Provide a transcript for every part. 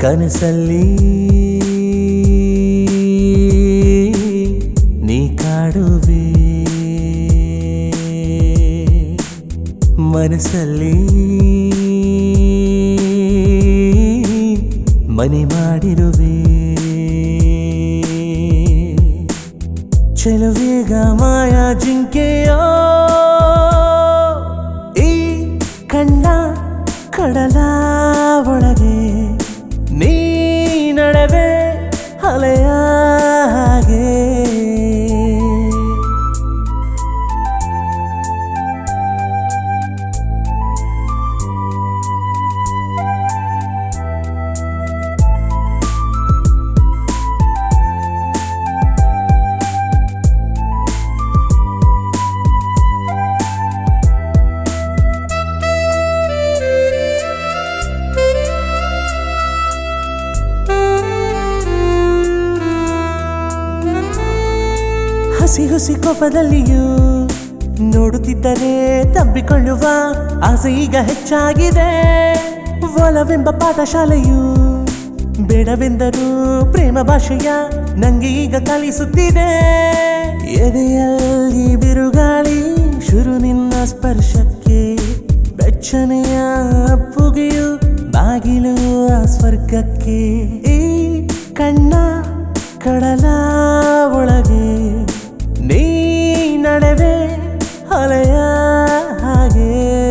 ಕನಸಲ್ಲಿ ನೀ ಕಾಡುವೆ ಮನಸ್ಸಲ್ಲಿ ಮನೆ ಮಾಡಿರುವೆ ಚೆಲುವೇಗ ಮಾಯ ಜಿಂಕೆಯೋ ಈ ಕಣ್ಣ ಕಡಲ ಒಳಗೆ ನೀ ನಡವೆ ಅಲೆಯ ಹಾಗೆ ಹಸಿ ಹುಸಿ ಕೋಪದಲ್ಲಿಯೂ ನೋಡುತ್ತಿದ್ದರೆ ತಬ್ಬಿಕೊಳ್ಳುವ ಆಸೆ ಈಗ ಹೆಚ್ಚಾಗಿದೆ ಒಲವೆಂಬ ಪಾಠಶಾಲೆಯು ಬೇಡವೆಂದರೂ ಪ್ರೇಮ ಭಾಷೆಯ ನಂಗೆ ಈಗ ಕಲಿಸುತ್ತಿದೆ ಎದೆಯಲ್ಲಿ ಬಿರುಗಾಳಿ ಶುರು ನಿನ್ನ ಸ್ಪರ್ಶಕ್ಕೆ ಬೆಚ್ಚನೆಯ ಅಪ್ಪುಗೆಯು ಬಾಗಿಲು ಆ ಸ್ವರ್ಗಕ್ಕೆ ಈ ಕಣ್ಣ ಕಡಲ ಒಳಗೆ ನೀ ನಡವೆ ಅಲೆಯ ಹಾಗೆ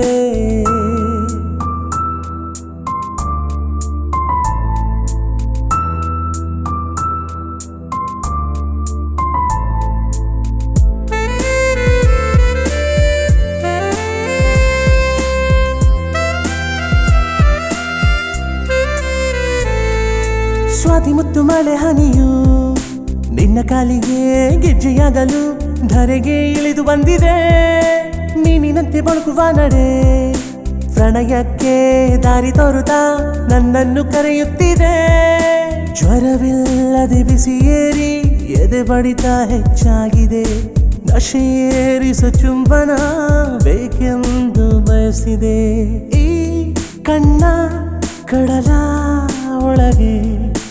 ಸ್ವಾತಿ ಮುತ್ತು ಮಳೆ ಹನಿಯು ನಿನ್ನ ಕಾಲಿಗೆ ಗೆಜ್ಜೆಯಾಗಲು ಧರೆಗೆ ಇಳಿದು ಬಂದಿದೆ ಮೀನಿನಂತೆ ಬಳುಕುವ ನಡೆ ಪ್ರಣಯಕ್ಕೆ ದಾರಿ ತೋರುತ್ತಾ ನನ್ನನ್ನು ಕರೆಯುತ್ತಿದೆ ಜ್ವರವಿಲ್ಲದೆ ಬಿಸಿ ಏರಿ ಎದೆ ಬಡಿತ ಹೆಚ್ಚಾಗಿದೆ ನಶೇರಿಸ ಚುಂಬನ ಬೇಕೆಂದು ಬಯಸಿದೆ ಈ ಕಣ್ಣ ಕಡಲ ಒಳಗೆ